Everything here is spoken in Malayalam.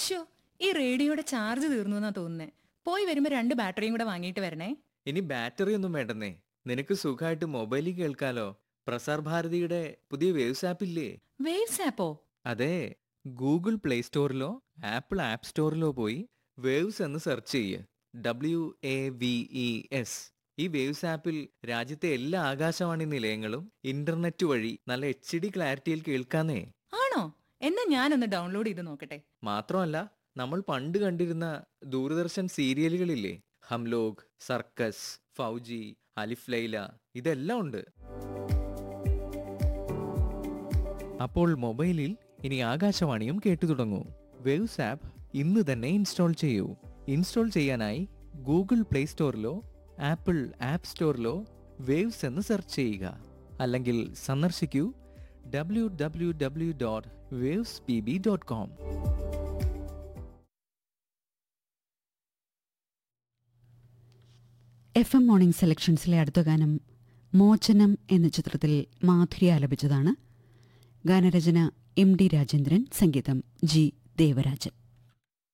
ഷോ ഈ റേഡിയോയുടെ ചാർജ് തീർന്നു എന്നാ തോന്നുന്നേ പോയി വരുമ്പോ രണ്ട് ബാറ്ററിയും കൂടെ വാങ്ങിയിട്ട് വരണേ ഇനി ബാറ്ററി ഒന്നും വേണ്ടെന്നേ നിനക്ക് സുഖമായിട്ട് മൊബൈലിൽ കേൾക്കാലോ പ്രസാർ ഭാരതിയുടെ പുതിയ വേവ്സ് ആപ്പ് ഇല്ലേ വേവ്സ് ആപ്പോ അതെ ഗൂഗിൾ പ്ലേ സ്റ്റോറിലോ ആപ്പിൾ ആപ്പ് സ്റ്റോറിലോ പോയി വേവ്സ് എന്ന് സെർച്ച് ചെയ്യ് W A V E S ഈ വേവ്സ് ആപ്പിൽ രാജ്യത്തെ എല്ലാ ആകാശവാണി നിലയങ്ങളും ഇന്റർനെറ്റ് വഴി നല്ല എച്ച് ഡി ക്ലാരിറ്റിയിൽ കേൾക്കാന്നേ ആണോ എന്നാ ഞാനൊന്ന് ഡൗൺലോഡ് ചെയ്ത് നോക്കട്ടെ മാത്രമല്ല നമ്മൾ പണ്ട് കണ്ടിരുന്ന ദൂരദർശൻ സീരിയലുകളില്ലേ ഹംലോഗ് സർക്കസ് ഫൗജി അലിഫ് ലൈല ഇതെല്ലാം ഉണ്ട് അപ്പോൾ മൊബൈലിൽ ഇനി ആകാശവാണിയും കേട്ടു തുടങ്ങൂ വേവ്സ് ആപ്പ് ഇന്ന് തന്നെ ഇൻസ്റ്റാൾ ചെയ്യൂ ഇൻസ്റ്റാൾ ചെയ്യാനായി ഗൂഗിൾ പ്ലേ സ്റ്റോറിലോ ആപ്പിൾ ആപ്പ് സ്റ്റോറിലോ വേവ്സ് എന്ന് സെർച്ച് ചെയ്യുക അല്ലെങ്കിൽ സന്ദർശിക്കൂ W W W dot waves P B dot com F M morning സെലക്ഷൻസിലെ അടുത്ത ഗാനം മോചനം എന്ന ചിത്രത്തിൽ മാധുരി ആലപിച്ചതാണ് ഗാനരചന എം ഡി രാജേന്ദ്രൻ സംഗീതം ജി ദേവരാജൻ